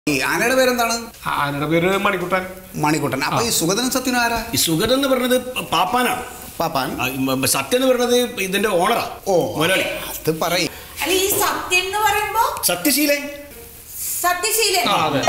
ഈ ആനയുടെ പേരെന്താണ് ആനയുടെ പേര് മണിക്കുട്ടൻ മണിക്കുട്ടൻ അപ്പൊ ഈ സുഗതനും സത്യനും ആരാ ഈ സുഗതൻ എന്ന് പറയുന്നത് പാപ്പാനാണ് പാപ്പാൻ ആ, ഈ മ- സത്യം എന്ന് പറയുന്നത് ഇതിന്റെ ഓണറാ ഓ മുതലാളി അത് പറയും അല്ല ഈ സത്യം എന്ന് പറയുമ്പോ സത്യശീലൻ സത്യശീലൻ ആ അതെ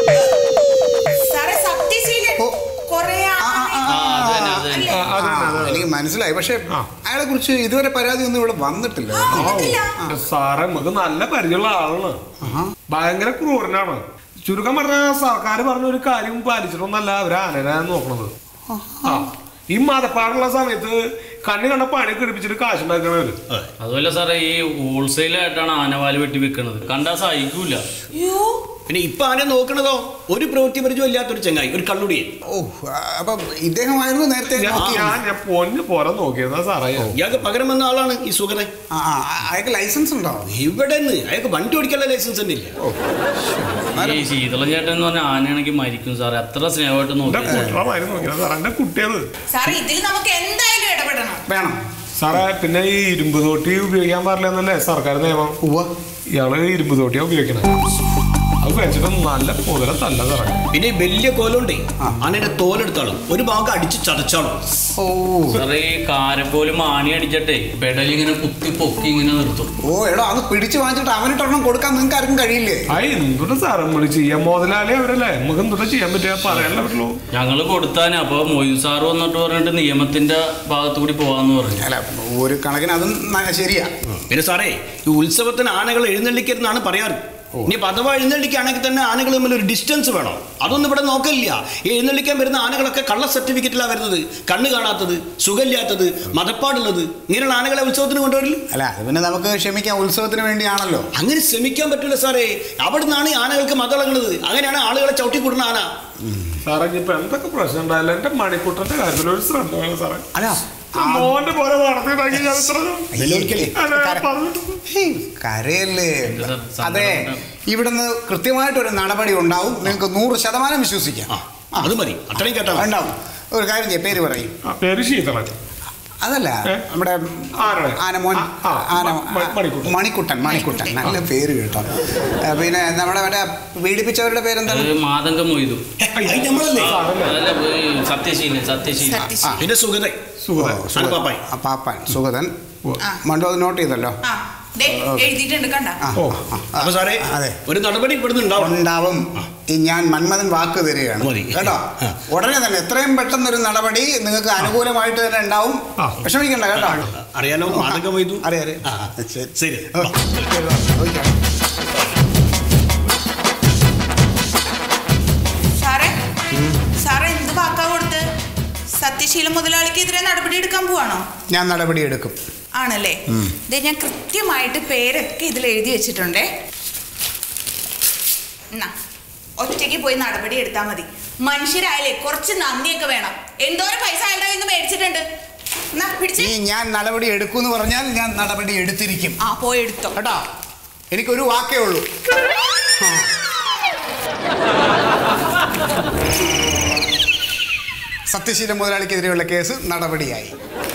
സാറേ സത്യശീലൻ ഓ. കൊറേ ആ, ആ, ആ, ആ, അത് തന്നെ, അത് തന്നെ. ആ, അതെ ആ, അതെ, അതെ എനിക്ക് മനസ്സിലായി പക്ഷെ ആ. അയാളെ കുറിച്ച് ഇതുവരെ പരാതി ഒന്നും ഇവിടെ വന്നിട്ടില്ല കേട്ടോ. സാറേ നമുക്ക് നല്ല പരിചയമുള്ള ആളാണ് ഭയങ്കര ക്രൂരനാണ് ചുരുക്കം പറഞ്ഞ സർക്കാർ പറഞ്ഞ ഒരു കാര്യം പാലിച്ചിട്ടൊന്നല്ല അവര് ആനനെ നോക്കണത് ആ ഈ മതപ്പാടുള്ള സമയത്ത് കണ്ണു കണ്ട പണി കിടിപ്പിച്ചിട്ട് കാശുണ്ടാക്കണവര് അതുമല്ല സാറേ ഈ ഹോൾസെയിൽ ആയിട്ടാണ് ആനവാല് വെട്ടി വെക്കണത് കണ്ടാ സഹിക്കൂല അയ്യോ പിന്നെ ഇപ്പൊ ആനെ നോക്കണതോ ഒരു പ്രവൃത്തി പരിചയം ഇല്ലാത്തൊരു ചങ്ങായി ഒരു കള്ളുടിയൻ ഓ ആ, അപ്പൊ ഇദ്ദേഹമായിരുന്നു നേരത്തെ ഞാൻ നോക്കിയിരുന്നത്? ഞാൻ ഞാൻ പൊന്ന് പോലെ നോക്കിയതാ സാറേ ഞാൻ. ഇയാൾക്ക് പകരം വന്ന ആളാണ് ഈ സുഗതൻ ആ, ആ, അയാൾക്ക് ലൈസൻസ് ഉണ്ടോ ഇവിടെ നിന്ന് അയാൾക്ക് വണ്ടി ഓടിക്കാനുള്ള ലൈസൻസ് തന്നെ ഇല്ല ഈ ശീതളൻ ചേട്ടൻ എന്ന് പറഞ്ഞ ആനയാണെങ്കിൽ മരിക്കും സാറേ അത്ര സ്നേഹമായിട്ട് എന്റെ നോക്കി കുട്ടറമാര് നോക്കിയത് സാറേ എന്റെ കുട്ടിയത് സാറേ ഇതിൽ നമുക്ക് എന്തായാലും ഇടപെടണം വേണം സാറേ പിന്നെ ഈ ഇരുമ്പ് തോട്ടി ഉപയോഗിക്കാൻ പാടില്ല എന്നല്ലേ സർക്കാർ നിയമം ഉവ്വ ഇയാള് ഇരുമ്പ് തോട്ടിയാ ഉപയോഗിക്കണത് അത് വെച്ചിട്ട് നല്ല മുതല തല്ല സാറേ പിന്നെ ഈ വലിയ കോലുണ്ടേ ആനയുടെ തോലെടുത്താളും ഒരു ഭാഗം അടിച്ച് ചതച്ചാളും ഓ സാറേ ഈ കാരപ്പോലും ആണി അടിച്ചിട്ടേ പെടലിങ്ങനെ കുത്തി പൊക്കി ഇങ്ങനെ നിർത്തും ഓ എടോ അത് പിടിച്ചു വാങ്ങിച്ചിട്ട് അവനിട്ടൊരെണ്ണം കൊടുക്കാൻ നിങ്ങൾക്ക് ആർക്കും കഴിയില്ലേ അയ് എന്തുട്ട് സാറേ നമ്മള് ചെയ്യാൻ മുതലാളി അവരല്ലേ നമുക്ക് എന്തുട്ട് ചെയ്യാൻ പറ്റുക പറയാനല്ലേ പറ്റുള്ളൂ ഞങ്ങള് കൊടുത്താനെ അപ്പൊ മൊയ്തു സാറ് വന്നിട്ട് പറഞ്ഞിട്ട് നിയമത്തിന്റെ ഭാഗത്തു കൂടി പോവാന്ന് പറഞ്ഞു അല്ല ഒരു കണക്കിന് അതും ന- ശരിയാ പിന്നെ സാറേ ഈ ഉത്സവത്തിന് ആനകൾ എഴുന്നള്ളിക്കരുതെന്നാണ് പറയാറ് ഇനി അഥവാ എഴുന്നള്ളിക്കുകയാണെങ്കിൽ തന്നെ ആനകൾ തമ്മിൽ ഒരു ഡിസ്റ്റൻസ് വേണം അതൊന്നും ഇവിടെ നോക്കില്ല ഈ എഴുന്നള്ളിക്കാൻ വരുന്ന ആനകളൊക്കെ കള്ള സർട്ടിഫിക്കറ്റിലാണ് വരുന്നത് കണ്ണ് കാണാത്തത് സുഖമില്ലാത്തത് മതപ്പാടുള്ളത് ഇങ്ങനെയുള്ള ആനകളെ ഉത്സവത്തിന് കൊണ്ടുവരില്ല അല്ല അത് പിന്നെ നമുക്ക് ക്ഷമിക്കാം ഉത്സവത്തിന് വേണ്ടിയാണല്ലോ അങ്ങനെ ശ്രമിക്കാൻ പറ്റില്ല സാറേ അവിടെ നിന്നാണ് ഈ ആനകൾക്ക് മതളങ്ങുന്നത് അങ്ങനെയാണ് ആളുകളെ ചവിട്ടിക്കൂടുന്ന ആന സാറേ ഇനിയിപ്പോ എന്തൊക്കെ പ്രശ്നം ഉണ്ടായാലും എന്റെ മണിക്കുട്ടന്റെ കാര്യത്തിൽ ഒരു ശ്രദ്ധ വേണം സാറേ അല്ല ആ മോന്റെ പോലെ നടത്തിയിട്ടാക്കി ഞാൻ ഇത്ര വെല്ലുവിളിക്കല്ലേ? അല്ല, കര- പറഞ്ഞിട്ട് ഹേയ്, കരയല്ലേ എന്ത് സാർ, സങ്കടം അതെ ഉണ്ടാവും. ഇവിടുന്ന് കൃത്യമായിട്ടൊരു നടപടി ഉണ്ടാവും നിങ്ങൾക്ക് നൂറ് ശതമാനം വിശ്വസിക്കാം ആ അത് മതി അത്രയും കേട്ടാ മതി. ഉണ്ടാവും ഒരു കാര്യം ചെയ്യ പേര് പറയും ആ, പേര് ശീതളൻ അതല്ല ഏ? നമ്മുടെ ആരുടെ? ആനമോൻ ആ, ആ, ആന മ- മ- മണിക്കുട്ടൻ. മണിക്കുട്ടൻ മണിക്കുട്ടൻ നല്ല പേര് കേട്ടോ ആ, പിന്നെ നമ്മുടെ മറ്റേ പീഡിപ്പിച്ചവരുടെ പേരെന്താണ് അത് മാതങ്കം മൊയ്തു ഹേ, അത് നമ്മളല്ലേ അതല്ല ഈ സത്യശീലൻ സത്യശീലൻ സത്യശീലൻ പിന്നെ സുഗതൻ സുഖം ഓ, സുഗതൻ. പാപ്പായി. ആ, പാപ്പാൻ സുഗതൻ ഓ. ആ. മണ്ടു അത് നോട്ട് ചെയ്തല്ലോ ആ ദേ എഴുതിയിട്ടുണ്ട് കണ്ട ആ, ഓ. ആ, ആ. അപ്പൊ സാറേ അതെ ഒരു നടപടി ഇവിടുന്ന് ഉണ്ടാവണം ഉണ്ടാവും ഈ ഞാൻ മന്മഥൻ വാക്ക് തരികയാണ് മതി. കേട്ടോ ആ. ഉടനെ തന്നെ എത്രയും പെട്ടെന്ന് ഒരു നടപടി നിങ്ങൾക്ക് അനുകൂലമായിട്ട് തന്നെ ഉണ്ടാവും ആ. വിഷമിക്കണ്ട കേട്ടോ അറിയാലോ മാതകം വൈദ്യു അറിയാം അറിയാം ആ, ശരി ശരി ഓ, ഓക്കെ. സാറേ സാറേ എന്ത് വാക്കാ കൊടുത്ത് സത്യശീലൻ മുതലാളിക്കെതിരെ നടപടി എടുക്കാൻ പോവാണോ ഞാൻ നടപടി എടുക്കും ആണല്ലേ ദേ ഞാൻ കൃത്യമായിട്ട് പേരൊക്കെ ഇതിൽ എഴുതി വെച്ചിട്ടുണ്ടേ എന്നാ ഒറ്റയ്ക്ക് പോയി നടപടി എടുത്താൽ മതി മനുഷ്യരായാലേ കുറച്ച് നന്ദിയൊക്കെ വേണം എന്തോരം പൈസ അയാളുടെ കയ്യിൽ നിന്ന് മേടിച്ചിട്ടുണ്ട് എന്നാ പിടിച്ച് ഈ ഞാൻ നടപടി എടുക്കുമെന്ന് പറഞ്ഞാൽ ഞാൻ നടപടി എടുത്തിരിക്കും ആ പോയി എടുത്തോ കേട്ടോ എനിക്കൊരു വാക്കേ ഉള്ളൂ ആ. സത്യശീല മുതലാളിക്കെതിരെയുള്ള കേസ് നടപടിയായി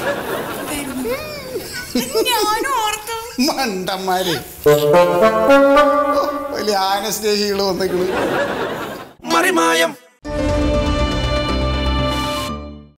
ഞാനും ഓർത്തു മണ്ടന്മാര് വലിയ ആനസ്നേഹികൾ വന്നേക്കണ് മറിമായം